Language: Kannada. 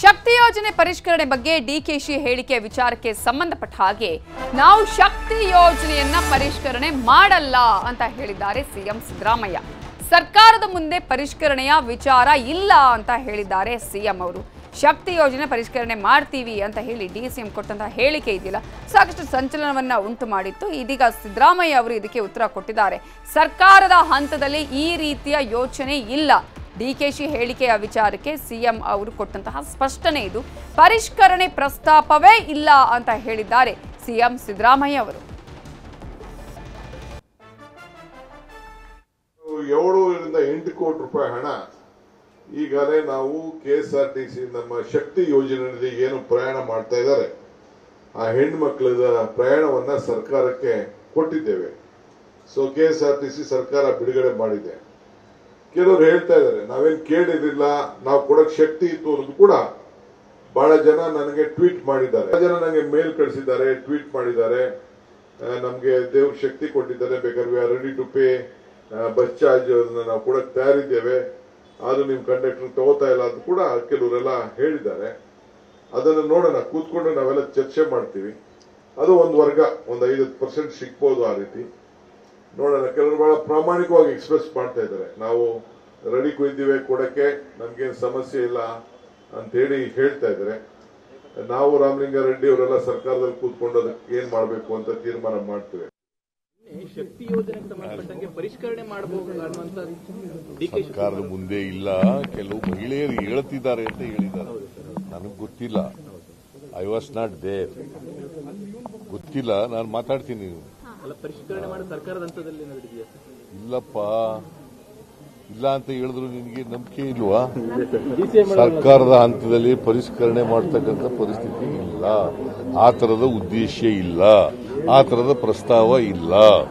ಶಕ್ತಿ ಯೋಜನೆ ಪರಿಷ್ಕರಣೆ ಬಗ್ಗೆ ಡಿಕೆಶಿ ಹೇಳಿಕೆ ವಿಚಾರಕ್ಕೆ ಸಂಬಂಧಪಟ್ಟ ಹಾಗೆ ನಾವು ಶಕ್ತಿ ಯೋಜನೆಯನ್ನ ಪರಿಷ್ಕರಣೆ ಮಾಡಲ್ಲ ಅಂತ ಹೇಳಿದ್ದಾರೆ ಸಿಎಂ ಸಿದ್ದರಾಮಯ್ಯ ಸರ್ಕಾರದ ಮುಂದೆ ಪರಿಷ್ಕರಣೆಯ ವಿಚಾರ ಇಲ್ಲ ಅಂತ ಹೇಳಿದ್ದಾರೆ ಸಿಎಂ ಅವರು ಶಕ್ತಿ ಯೋಜನೆ ಪರಿಷ್ಕರಣೆ ಮಾಡ್ತೀವಿ ಅಂತ ಹೇಳಿ ಡಿ ಸಿ ಎಂ ಕೊಟ್ಟಂತಹ ಹೇಳಿಕೆ ಇದೆಯಲ್ಲ ಸಾಕಷ್ಟು ಸಂಚಲನವನ್ನ ಉಂಟು ಮಾಡಿತ್ತು ಇದೀಗ ಸಿದ್ದರಾಮಯ್ಯ ಅವರು ಇದಕ್ಕೆ ಉತ್ತರ ಕೊಟ್ಟಿದ್ದಾರೆ ಸರ್ಕಾರದ ಹಂತದಲ್ಲಿ ಈ ರೀತಿಯ ಯೋಚನೆ ಇಲ್ಲ ಡಿಕೆಶಿ ಹೇಳಿಕೆಯ ವಿಚಾರಕ್ಕೆ ಸಿಎಂ ಅವರು ಕೊಟ್ಟಂತಹ ಸ್ಪಷ್ಟನೆ ಇದು ಪರಿಷ್ಕರಣೆ ಪ್ರಸ್ತಾಪವೇ ಇಲ್ಲ ಅಂತ ಹೇಳಿದ್ದಾರೆ ಸಿಎಂ ಸಿದ್ದರಾಮಯ್ಯ ಅವರು ಏಳೂರಿಂದ ಎಂಟು ಕೋಟಿ ರೂಪಾಯಿ ಹಣ ಈಗಾಗಲೇ ನಾವು K S R T C ನಮ್ಮ ಶಕ್ತಿ ಯೋಜನೆಯಲ್ಲಿ ಏನು ಪ್ರಯಾಣ ಮಾಡ್ತಾ ಇದ್ದಾರೆ ಆ ಹೆಣ್ಮಕ್ಳದ ಪ್ರಯಾಣವನ್ನ ಸರ್ಕಾರಕ್ಕೆ ಕೊಟ್ಟಿದ್ದೇವೆ so K S R T C ಸರ್ಕಾರ ಬಿಡುಗಡೆ ಮಾಡಿದೆ ಕೆಲವರು ಹೇಳ್ತಾ ಇದ್ದಾರೆ ನಾವೇನ್ ಕೇಳಿರಲಿಲ್ಲ ನಾವು ಕೊಡಕ್ ಶಕ್ತಿ ಇತ್ತು ಅನ್ನೋದು ಕೂಡ ಬಹಳ ಜನ ನನಗೆ ಟ್ವೀಟ್ ಮಾಡಿದ್ದಾರೆ ಬಹಳ ಜನ ನನಗೆ ಮೇಲ್ ಕಳಿಸಿದ್ದಾರೆ ಟ್ವೀಟ್ ಮಾಡಿದ್ದಾರೆ ಆ, ನಮ್ಗೆ ದೇವ್ರ ಶಕ್ತಿ ಕೊಟ್ಟಿದ್ದಾರೆ ಬೇಕಾದ್ರೆ we are ready to pay bus charge ನಾವು ಕೊಡಕ್ ತಯಾರಿದ್ದೇವೆ ಆದ್ರೂ ನಿಮ್ ಕಂಡಕ್ಟರ್ ತಗೋತಾ ಇಲ್ಲ ಅಂತ ಕೂಡ ಕೆಲವರೆಲ್ಲ ಹೇಳಿದ್ದಾರೆ ಅದನ್ನ ನೋಡೋಣ ಕೂತ್ಕೊಂಡು ನಾವೆಲ್ಲ ಚರ್ಚೆ ಮಾಡ್ತೀವಿ ಅದು ಒಂದು ವರ್ಗ ಒಂದು ಐದು ಪರ್ಸೆಂಟ್ ಸಿಗ್ಬೋದು ಆ ರೀತಿ ನೋಡೋಣ ಕೆಲವರು ಬಹಳ ಪ್ರಾಮಾಣಿಕವಾಗಿ ಎಕ್ಸ್ಪ್ರೆಸ್ ಮಾಡ್ತಾ ಇದ್ದಾರೆ ನಾವು ರೆಡಿ ಇದ್ದೀವಿ ಕೊಡಕ್ಕೆ ನಮ್ಗೇನ್ ಸಮಸ್ಯೆ ಇಲ್ಲ ಅಂತ ಹೇಳಿ ಹೇಳ್ತಾ ಇದ್ದಾರೆ ನಾವು ರಾಮಲಿಂಗಾರೆಡ್ಡಿ ಅವರೆಲ್ಲ ಸರ್ಕಾರದಲ್ಲಿ ಕೂತ್ಕೊಂಡು ಅದಕ್ಕೆ ಏನ್ ಮಾಡಬೇಕು ಅಂತ ತೀರ್ಮಾನ ಮಾಡ್ತೇವೆ ಶಕ್ತಿ ಯೋಜನೆಗೆ ಸಂಬಂಧಪಟ್ಟಂಗೆ ಪರಿಷ್ಕರಣೆ ಮಾಡಬಹುದು ಅನ್ನುವಂತ ಡಿ ಕೆ ಸರ್ಕಾರದ ಮುಂದೆ ಇಲ್ಲ ಕೆಲವು ಮಹಿಳೆಯರು ಹೇಳ್ತಿದ್ದಾರೆ ಅಂತ ಹೇಳಿದ್ದಾರೆ ನನಗೆ ಗೊತ್ತಿಲ್ಲ ಐ ವಾಸ್ ನಾಟ್ ದೇರ್ ಗೊತ್ತಿಲ್ಲ ನಾನು ಮಾತಾಡ್ತೀನಿ ಅಲ್ಲ ಪರಿಷ್ಕರಣೆ ಮಾಡೋ ಸರ್ಕಾರದ ಹಂತದಲ್ಲಿ ಏನಾದ್ರು ಇದೆಯಾ ಸರ್? ಇಲ್ಲಪ್ಪ ಇಲ್ಲ ಅಂತ ಹೇಳಿದ್ರು ನಿನಗೆ ನಂಬಿಕೆ ಇಲ್ವಾ ಸರ್ಕಾರದ ಹಂತದಲ್ಲಿ ಪರಿಷ್ಕರಣೆ ಮಾಡ್ತಕ್ಕಂಥ ಪರಿಸ್ಥಿತಿ ಇಲ್ಲ ಆ ತರದ ಉದ್ದೇಶ ಇಲ್ಲ ಆ ತರದ ಪ್ರಸ್ತಾವ ಇಲ್ಲ